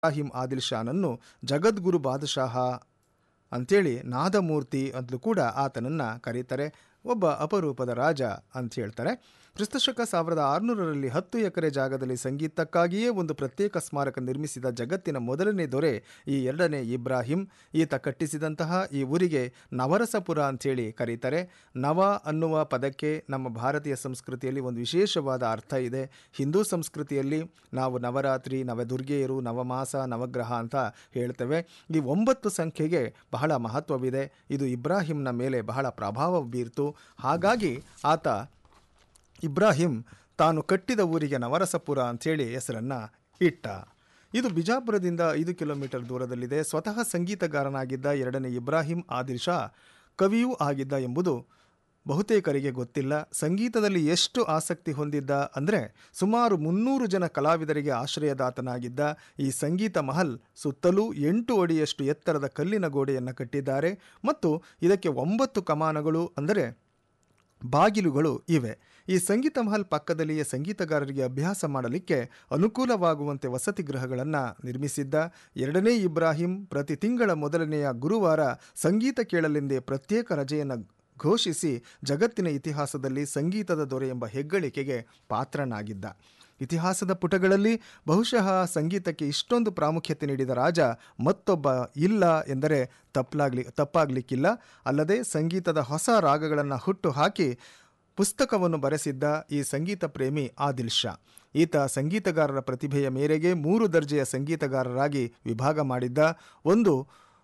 ಇಬ್ರಾಹಿಂ ಆದಿಲ್ ಶಾನನ್ನು ಜಗದ್ಗುರು ಬಾದಶಾಹ ಅಂಥೇಳಿ ನಾದಮೂರ್ತಿ ಅಂತಲೂ ಕೂಡ ಆತನನ್ನು ಕರೀತಾರೆ ಒಬ್ಬ ಅಪರೂಪದ ರಾಜ ಅಂತ ಹೇಳ್ತಾರೆ ಕ್ರಿಸ್ತಶಕ ಸಾವಿರದ ಆರುನೂರರಲ್ಲಿ ಹತ್ತು ಎಕರೆ ಜಾಗದಲ್ಲಿ ಸಂಗೀತಕ್ಕಾಗಿಯೇ ಒಂದು ಪ್ರತ್ಯೇಕ ಸ್ಮಾರಕ ನಿರ್ಮಿಸಿದ ಜಗತ್ತಿನ ಮೊದಲನೇ ದೊರೆ ಈ ಎರಡನೇ ಇಬ್ರಾಹಿಂ ಈತ ಕಟ್ಟಿಸಿದಂತಹ ಈ ಊರಿಗೆ ನವರಸಪುರ ಅಂಥೇಳಿ ಕರೀತಾರೆ ನವ ಅನ್ನುವ ಪದಕ್ಕೆ ನಮ್ಮ ಭಾರತೀಯ ಸಂಸ್ಕೃತಿಯಲ್ಲಿ ಒಂದು ವಿಶೇಷವಾದ ಅರ್ಥ ಇದೆ ಹಿಂದೂ ಸಂಸ್ಕೃತಿಯಲ್ಲಿ ನಾವು ನವರಾತ್ರಿ ನವದುರ್ಗೆಯರು ನವಮಾಸ ನವಗ್ರಹ ಅಂತ ಹೇಳ್ತೇವೆ ಈ ಒಂಬತ್ತು ಸಂಖ್ಯೆಗೆ ಬಹಳ ಮಹತ್ವವಿದೆ ಇದು ಇಬ್ರಾಹಿಂನ ಮೇಲೆ ಬಹಳ ಪ್ರಭಾವ ಬೀರ್ತು ಹಾಗಾಗಿ ಆತ ಇಬ್ರಾಹಿಂ ತಾನು ಕಟ್ಟಿದ ಊರಿಗೆ ನವರಸಪುರ ಅಂಥೇಳಿ ಹೆಸರನ್ನು ಇಟ್ಟ ಇದು ಬಿಜಾಪುರದಿಂದ ಐದು ಕಿಲೋಮೀಟರ್ ದೂರದಲ್ಲಿದೆ ಸ್ವತಃ ಸಂಗೀತಗಾರನಾಗಿದ್ದ ಎರಡನೇ ಇಬ್ರಾಹಿಂ ಆದಿಲ್ ಶಾ ಕವಿಯೂ ಆಗಿದ್ದ ಎಂಬುದು ಬಹುತೇಕರಿಗೆ ಗೊತ್ತಿಲ್ಲ ಸಂಗೀತದಲ್ಲಿ ಎಷ್ಟು ಆಸಕ್ತಿ ಹೊಂದಿದ್ದ ಅಂದರೆ ಸುಮಾರು ಮುನ್ನೂರು ಜನ ಕಲಾವಿದರಿಗೆ ಆಶ್ರಯದಾತನಾಗಿದ್ದ ಈ ಸಂಗೀತ ಮಹಲ್ ಸುತ್ತಲೂ ಎಂಟು ಅಡಿಯಷ್ಟು ಎತ್ತರದ ಕಲ್ಲಿನ ಗೋಡೆಯನ್ನು ಕಟ್ಟಿದ್ದಾರೆ ಮತ್ತು ಇದಕ್ಕೆ ಒಂಬತ್ತು ಕಮಾನಗಳು ಅಂದರೆ ಬಾಗಿಲುಗಳು ಇವೆ ಈ ಸಂಗೀತ ಮಹಲ್ ಪಕ್ಕದಲ್ಲಿಯೇ ಸಂಗೀತಗಾರರಿಗೆ ಅಭ್ಯಾಸ ಮಾಡಲಿಕ್ಕೆ ಅನುಕೂಲವಾಗುವಂತೆ ವಸತಿ ಗೃಹಗಳನ್ನು ನಿರ್ಮಿಸಿದ್ದ ಎರಡನೇ ಇಬ್ರಾಹಿಂ ಪ್ರತಿ ತಿಂಗಳ ಮೊದಲನೆಯ ಗುರುವಾರ ಸಂಗೀತ ಕೇಳಲೆಂದೇ ಪ್ರತ್ಯೇಕ ರಜೆಯನ್ನು ಘೋಷಿಸಿ ಜಗತ್ತಿನ ಇತಿಹಾಸದಲ್ಲಿ ಸಂಗೀತದ ದೊರೆ ಎಂಬ ಹೆಗ್ಗಳಿಕೆಗೆ ಪಾತ್ರನಾಗಿದ್ದ ಇತಿಹಾಸದ ಪುಟಗಳಲ್ಲಿ ಬಹುಶಃ ಸಂಗೀತಕ್ಕೆ ಇಷ್ಟೊಂದು ಪ್ರಾಮುಖ್ಯತೆ ನೀಡಿದ ರಾಜ ಮತ್ತೊಬ್ಬ ಇಲ್ಲ ಎಂದರೆ ತಪ್ಪಲಾಗ್ಲಿ ತಪ್ಪಾಗಲಿಕ್ಕಿಲ್ಲ ಅಲ್ಲದೆ ಸಂಗೀತದ ಹೊಸ ರಾಗಗಳನ್ನು ಹುಟ್ಟು ಹಾಕಿ ಪುಸ್ತಕವನ್ನು ಬರೆಸಿದ್ದ ಈ ಸಂಗೀತ ಪ್ರೇಮಿ ಆದಿಲ್ ಶಾ ಈತ ಸಂಗೀತಗಾರರ ಪ್ರತಿಭೆಯ ಮೇರೆಗೆ ಮೂರು ದರ್ಜೆಯ ಸಂಗೀತಗಾರರಾಗಿ ವಿಭಾಗ ಮಾಡಿದ್ದ ಒಂದು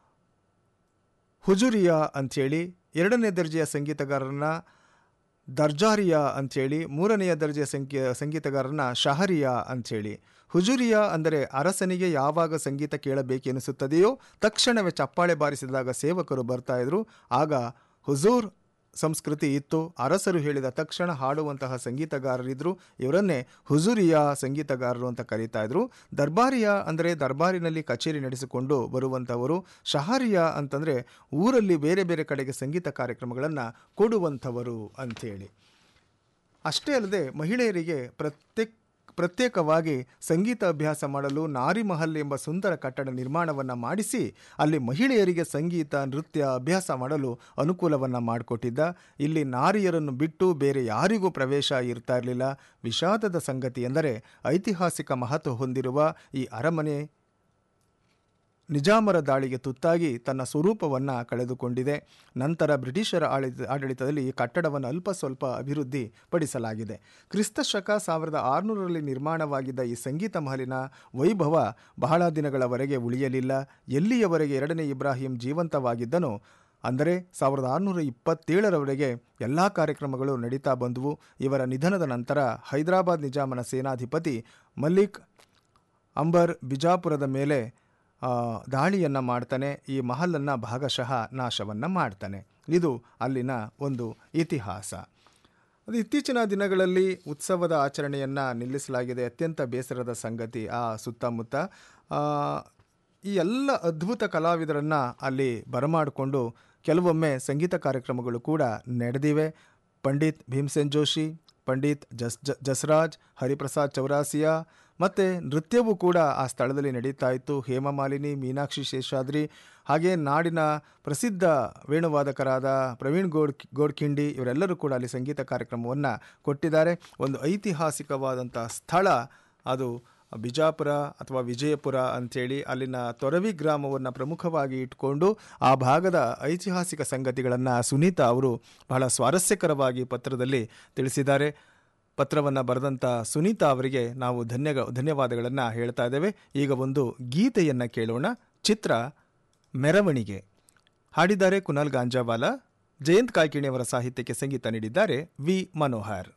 ಹುಜುರಿಯಾ ಅಂಥೇಳಿ ಎರಡನೇ ದರ್ಜೆಯ ಸಂಗೀತಗಾರರನ್ನ ದರ್ಜಾರಿಯಾ ಅಂಥೇಳಿ ಮೂರನೆಯ ದರ್ಜೆಯ ಸಂಖ್ಯೆ ಸಂಗೀತಗಾರರನ್ನ ಶಹರಿಯಾ ಅಂಥೇಳಿ ಹುಜುರಿಯಾ ಅಂದರೆ ಅರಸನಿಗೆ ಯಾವಾಗ ಸಂಗೀತ ಕೇಳಬೇಕೆನಿಸುತ್ತದೆಯೋ ತಕ್ಷಣವೇ ಚಪ್ಪಾಳೆ ಬಾರಿಸಿದಾಗ ಸೇವಕರು ಬರ್ತಾ ಇದ್ರು ಆಗ ಹುಜೂರ್ ಸಂಸ್ಕೃತಿ ಇತ್ತು ಅರಸರು ಹೇಳಿದ ತಕ್ಷಣ ಹಾಡುವಂತಹ ಸಂಗೀತಗಾರರಿದ್ದರು ಇವರನ್ನೇ ಹುಜುರಿಯಾ ಸಂಗೀತಗಾರರು ಅಂತ ಕರೀತಾ ಇದ್ರು ದರ್ಬಾರಿಯಾ ಅಂದರೆ ದರ್ಬಾರಿನಲ್ಲಿ ಕಚೇರಿ ನಡೆಸಿಕೊಂಡು ಬರುವಂಥವರು ಶಹರಿಯಾ ಅಂತಂದರೆ ಊರಲ್ಲಿ ಬೇರೆ ಬೇರೆ ಕಡೆಗೆ ಸಂಗೀತ ಕಾರ್ಯಕ್ರಮಗಳನ್ನು ಕೊಡುವಂಥವರು ಅಂಥೇಳಿ ಅಷ್ಟೇ ಅಲ್ಲದೆ ಮಹಿಳೆಯರಿಗೆ ಪ್ರತ್ಯೇಕ ಪ್ರತ್ಯೇಕವಾಗಿ ಸಂಗೀತ ಅಭ್ಯಾಸ ಮಾಡಲು ನಾರಿ ಮಹಲ್ ಎಂಬ ಸುಂದರ ಕಟ್ಟಡ ನಿರ್ಮಾಣವನ್ನು ಮಾಡಿಸಿ ಅಲ್ಲಿ ಮಹಿಳೆಯರಿಗೆ ಸಂಗೀತ ನೃತ್ಯ ಅಭ್ಯಾಸ ಮಾಡಲು ಅನುಕೂಲವನ್ನು ಮಾಡಿಕೊಟ್ಟಿದ್ದ ಇಲ್ಲಿ ನಾರಿಯರನ್ನು ಬಿಟ್ಟು ಬೇರೆ ಯಾರಿಗೂ ಪ್ರವೇಶ ಇರ್ತಾ ಇರಲಿಲ್ಲ ವಿಷಾದದ ಸಂಗತಿ ಎಂದರೆ ಐತಿಹಾಸಿಕ ಮಹತ್ವ ಹೊಂದಿರುವ ಈ ಅರಮನೆ ನಿಜಾಮರ ದಾಳಿಗೆ ತುತ್ತಾಗಿ ತನ್ನ ಸ್ವರೂಪವನ್ನು ಕಳೆದುಕೊಂಡಿದೆ ನಂತರ ಬ್ರಿಟಿಷರ ಆಳಿತ ಆಡಳಿತದಲ್ಲಿ ಈ ಕಟ್ಟಡವನ್ನು ಅಲ್ಪ ಸ್ವಲ್ಪ ಅಭಿವೃದ್ಧಿ ಪಡಿಸಲಾಗಿದೆ ಕ್ರಿಸ್ತ ಶಕ ಸಾವಿರದ ಆರುನೂರರಲ್ಲಿ ನಿರ್ಮಾಣವಾಗಿದ್ದ ಈ ಸಂಗೀತ ಮಹಲಿನ ವೈಭವ ಬಹಳ ದಿನಗಳವರೆಗೆ ಉಳಿಯಲಿಲ್ಲ ಎಲ್ಲಿಯವರೆಗೆ ಎರಡನೇ ಇಬ್ರಾಹಿಂ ಜೀವಂತವಾಗಿದ್ದನೋ ಅಂದರೆ ಸಾವಿರದ ಆರುನೂರ ಇಪ್ಪತ್ತೇಳರವರೆಗೆ ಎಲ್ಲ ಕಾರ್ಯಕ್ರಮಗಳು ನಡೀತಾ ಬಂದವು ಇವರ ನಿಧನದ ನಂತರ ಹೈದರಾಬಾದ್ ನಿಜಾಮನ ಸೇನಾಧಿಪತಿ ಮಲ್ಲಿಕ್ ಅಂಬರ್ ಬಿಜಾಪುರದ ಮೇಲೆ ದಾಳಿಯನ್ನು ಮಾಡ್ತಾನೆ ಈ ಮಹಲನ್ನು ಭಾಗಶಃ ನಾಶವನ್ನು ಮಾಡ್ತಾನೆ ಇದು ಅಲ್ಲಿನ ಒಂದು ಇತಿಹಾಸ ಅದು ಇತ್ತೀಚಿನ ದಿನಗಳಲ್ಲಿ ಉತ್ಸವದ ಆಚರಣೆಯನ್ನು ನಿಲ್ಲಿಸಲಾಗಿದೆ ಅತ್ಯಂತ ಬೇಸರದ ಸಂಗತಿ ಆ ಸುತ್ತಮುತ್ತ ಈ ಎಲ್ಲ ಅದ್ಭುತ ಕಲಾವಿದರನ್ನು ಅಲ್ಲಿ ಬರಮಾಡಿಕೊಂಡು ಕೆಲವೊಮ್ಮೆ ಸಂಗೀತ ಕಾರ್ಯಕ್ರಮಗಳು ಕೂಡ ನಡೆದಿವೆ ಪಂಡಿತ್ ಭೀಮಸೇನ್ ಜೋಶಿ ಪಂಡಿತ್ ಜಸ್ ಜಸ್ರಾಜ್ ಹರಿಪ್ರಸಾದ್ ಚೌರಾಸಿಯಾ ಮತ್ತು ನೃತ್ಯವೂ ಕೂಡ ಆ ಸ್ಥಳದಲ್ಲಿ ನಡೀತಾ ಇತ್ತು ಹೇಮಮಾಲಿನಿ ಮೀನಾಕ್ಷಿ ಶೇಷಾದ್ರಿ ಹಾಗೆ ನಾಡಿನ ಪ್ರಸಿದ್ಧ ವೇಣುವಾದಕರಾದ ಪ್ರವೀಣ್ ಗೋಡ್ ಗೋಡ್ಖಿಂಡಿ ಇವರೆಲ್ಲರೂ ಕೂಡ ಅಲ್ಲಿ ಸಂಗೀತ ಕಾರ್ಯಕ್ರಮವನ್ನು ಕೊಟ್ಟಿದ್ದಾರೆ ಒಂದು ಐತಿಹಾಸಿಕವಾದಂಥ ಸ್ಥಳ ಅದು ಬಿಜಾಪುರ ಅಥವಾ ವಿಜಯಪುರ ಅಂಥೇಳಿ ಅಲ್ಲಿನ ತೊರವಿ ಗ್ರಾಮವನ್ನು ಪ್ರಮುಖವಾಗಿ ಇಟ್ಕೊಂಡು ಆ ಭಾಗದ ಐತಿಹಾಸಿಕ ಸಂಗತಿಗಳನ್ನು ಸುನೀತಾ ಅವರು ಬಹಳ ಸ್ವಾರಸ್ಯಕರವಾಗಿ ಪತ್ರದಲ್ಲಿ ತಿಳಿಸಿದ್ದಾರೆ ಪತ್ರವನ್ನು ಬರೆದಂಥ ಸುನೀತಾ ಅವರಿಗೆ ನಾವು ಧನ್ಯ ಧನ್ಯವಾದಗಳನ್ನು ಹೇಳ್ತಾ ಇದ್ದೇವೆ ಈಗ ಒಂದು ಗೀತೆಯನ್ನು ಕೇಳೋಣ ಚಿತ್ರ ಮೆರವಣಿಗೆ ಹಾಡಿದ್ದಾರೆ ಕುನಾಲ್ ಗಾಂಜಾವಾಲ ಜಯಂತ್ ಕಾಯ್ಕಿಣಿಯವರ ಸಾಹಿತ್ಯಕ್ಕೆ ಸಂಗೀತ ನೀಡಿದ್ದಾರೆ ವಿ ಮನೋಹರ್